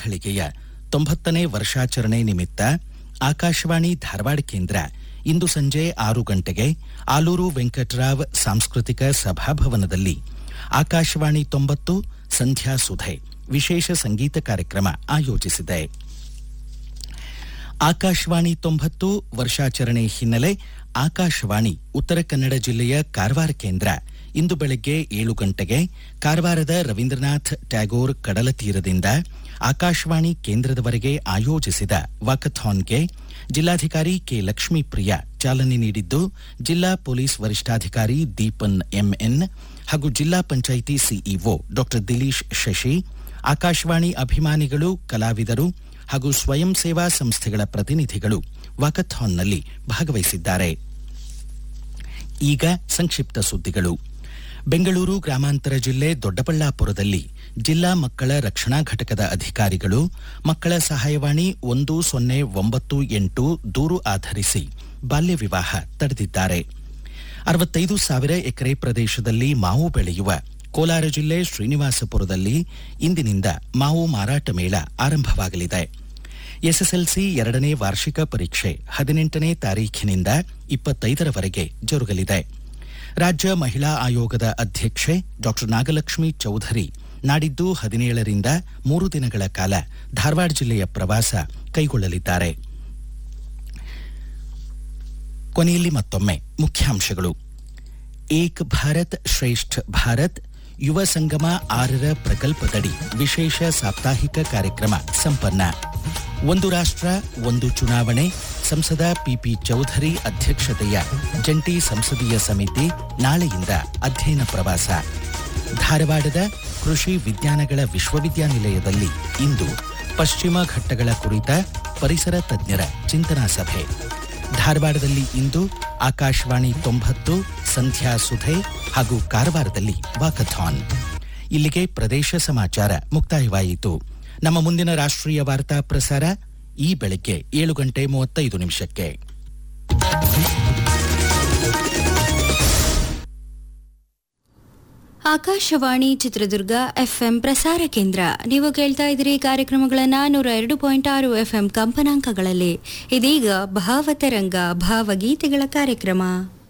ದಾಖಲೆಗೆಯ ತೊಂಬತ್ತನೇ ವರ್ಷಾಚರಣೆ ನಿಮಿತ್ತ ಆಕಾಶವಾಣಿ ಧಾರವಾಡ ಕೇಂದ್ರ ಇಂದು ಸಂಜೆ ಆರು ಗಂಟೆಗೆ ಆಲೂರು ವೆಂಕಟರಾವ್ ಸಾಂಸ್ಕೃತಿಕ ಸಭಾಭವನದಲ್ಲಿ ಆಕಾಶವಾಣಿ ತೊಂಬತ್ತು ಸಂಧ್ಯಾ ಸುಧೆ ವಿಶೇಷ ಸಂಗೀತ ಕಾರ್ಯಕ್ರಮ ಆಯೋಜಿಸಿದೆ ಆಕಾಶವಾಣಿ ತೊಂಬತ್ತು ವರ್ಷಾಚರಣೆ ಹಿನ್ನೆಲೆ ಆಕಾಶವಾಣಿ ಉತ್ತರ ಕನ್ನಡ ಜಿಲ್ಲೆಯ ಕಾರವಾರ ಕೇಂದ್ರ ಇಂದು ಬೆಳಗ್ಗೆ ಏಳು ಗಂಟೆಗೆ ಕಾರವಾರದ ರವೀಂದ್ರನಾಥ್ ಟ್ಯಾಗೋರ್ ಕಡಲ ತೀರದಿಂದ ಆಕಾಶವಾಣಿ ಕೇಂದ್ರದವರೆಗೆ ಆಯೋಜಿಸಿದ ವಾಕಥಾನ್ಗೆ ಜಿಲ್ಲಾಧಿಕಾರಿ ಕೆ ಲಕ್ಷ್ಮೀಪ್ರಿಯ ಚಾಲನೆ ನೀಡಿದ್ದು ಜಿಲ್ಲಾ ಪೊಲೀಸ್ ವರಿಷ್ಠಾಧಿಕಾರಿ ದೀಪನ್ ಎಂಎನ್ ಹಾಗೂ ಜಿಲ್ಲಾ ಪಂಚಾಯಿತಿ ಸಿಇಒ ಡಾಕ್ಟರ್ ದಿಲೀಶ್ ಶಶಿ ಆಕಾಶವಾಣಿ ಅಭಿಮಾನಿಗಳು ಕಲಾವಿದರು ಹಾಗೂ ಸ್ವಯಂ ಸೇವಾ ಸಂಸ್ಥೆಗಳ ಪ್ರತಿನಿಧಿಗಳು ವಾಕಥಾನ್ನಲ್ಲಿ ಭಾಗವಹಿಸಿದ್ದಾರೆ ಈಗ ಸಂಕ್ಷಿಪ್ತ ಸುದ್ದಿಗಳು ಬೆಂಗಳೂರು ಗ್ರಾಮಾಂತರ ಜಿಲ್ಲೆ ದೊಡ್ಡಬಳ್ಳಾಪುರದಲ್ಲಿ ಜಿಲ್ಲಾ ಮಕ್ಕಳ ರಕ್ಷಣಾ ಘಟಕದ ಅಧಿಕಾರಿಗಳು ಮಕ್ಕಳ ಸಹಾಯವಾಣಿ ಒಂದು ಸೊನ್ನೆ ಒಂಬತ್ತು ಎಂಟು ದೂರು ಆಧರಿಸಿ ಬಾಲ್ಯ ವಿವಾಹ ತಡೆದಿದ್ದಾರೆ ಅರವತ್ತೈದು ಸಾವಿರ ಎಕರೆ ಪ್ರದೇಶದಲ್ಲಿ ಮಾವು ಬೆಳೆಯುವ ಕೋಲಾರ ಜಿಲ್ಲೆ ಶ್ರೀನಿವಾಸಪುರದಲ್ಲಿ ಇಂದಿನಿಂದ ಮಾವು ಮಾರಾಟ ಮೇಳ ಆರಂಭವಾಗಲಿದೆ ಎಸ್ಎಸ್ಎಲ್ಸಿ ಎರಡನೇ ವಾರ್ಷಿಕ ಪರೀಕ್ಷೆ ಹದಿನೆಂಟನೇ ತಾರೀಖಿನಿಂದ ಇಪ್ಪತ್ತೈದರವರೆಗೆ ಜರುಗಲಿದೆ ರಾಜ್ಯ ಮಹಿಳಾ ಆಯೋಗದ ಅಧ್ಯಕ್ಷೆ ಡಾಕ್ಟರ್ ನಾಗಲಕ್ಷ್ಮಿ ಚೌಧರಿ ನಾಡಿದ್ದು ಹದಿನೇಳರಿಂದ ಮೂರು ದಿನಗಳ ಕಾಲ ಧಾರವಾಡ ಜಿಲ್ಲೆಯ ಪ್ರವಾಸ ಕೈಗೊಳ್ಳಲಿದ್ದಾರೆ ಕೊನೆಯಲ್ಲಿ ಮತ್ತೊಮ್ಮೆ ಮುಖ್ಯಾಂಶಗಳು ಏಕ್ ಭಾರತ್ ಶ್ರೇಷ್ಠ ಭಾರತ್ ಯುವ ಸಂಗಮ ಆರರ ಪ್ರಕಲ್ಪದಡಿ ವಿಶೇಷ ಸಾಪ್ತಾಹಿಕ ಕಾರ್ಯಕ್ರಮ ಸಂಪನ್ನ ಒಂದು ರಾಷ್ಟ್ರ ಒಂದು ಚುನಾವಣೆ ಸಂಸದ ಪಿಪಿ ಚೌಧರಿ ಅಧ್ಯಕ್ಷತೆಯ ಜಂಟಿ ಸಂಸದೀಯ ಸಮಿತಿ ನಾಳೆಯಿಂದ ಅಧ್ಯಯನ ಪ್ರವಾಸ ಧಾರವಾಡದ ಕೃಷಿ ವಿಜ್ಞಾನಗಳ ವಿಶ್ವವಿದ್ಯಾನಿಲಯದಲ್ಲಿ ಇಂದು ಪಶ್ಚಿಮ ಘಟ್ಟಗಳ ಕುರಿತ ಪರಿಸರ ತಜ್ಞರ ಚಿಂತನಾ ಸಭೆ ಧಾರವಾಡದಲ್ಲಿ ಇಂದು ಆಕಾಶವಾಣಿ ತೊಂಬತ್ತು ಸಂಧ್ಯಾ ಸುಧೆ ಹಾಗೂ ಕಾರವಾರದಲ್ಲಿ ವಾಕಥಾನ್ ಇಲ್ಲಿಗೆ ಪ್ರದೇಶ ಸಮಾಚಾರ ಮುಕ್ತಾಯವಾಯಿತು ನಮ್ಮ ಮುಂದಿನ ರಾಷ್ಟ್ರೀಯ ವಾರ್ತಾ ಪ್ರಸಾರ ಈ ಬೆಳಗ್ಗೆ ಏಳು ಗಂಟೆ ಮೂವತ್ತೈದು ನಿಮಿಷಕ್ಕೆ ಆಕಾಶವಾಣಿ ಚಿತ್ರದುರ್ಗ ಎಫ್ಎಂ ಪ್ರಸಾರ ಕೇಂದ್ರ ನೀವು ಕೇಳ್ತಾ ಇದ್ದೀರಿ ಕಾರ್ಯಕ್ರಮಗಳನ್ನ ನೂರ ಎರಡು ಪಾಯಿಂಟ್ ಆರು ಎಫ್ಎಂ ಕಂಪನಾಂಕಗಳಲ್ಲಿ ಇದೀಗ ಭಾವತರಂಗ ಭಾವಗೀತೆಗಳ ಕಾರ್ಯಕ್ರಮ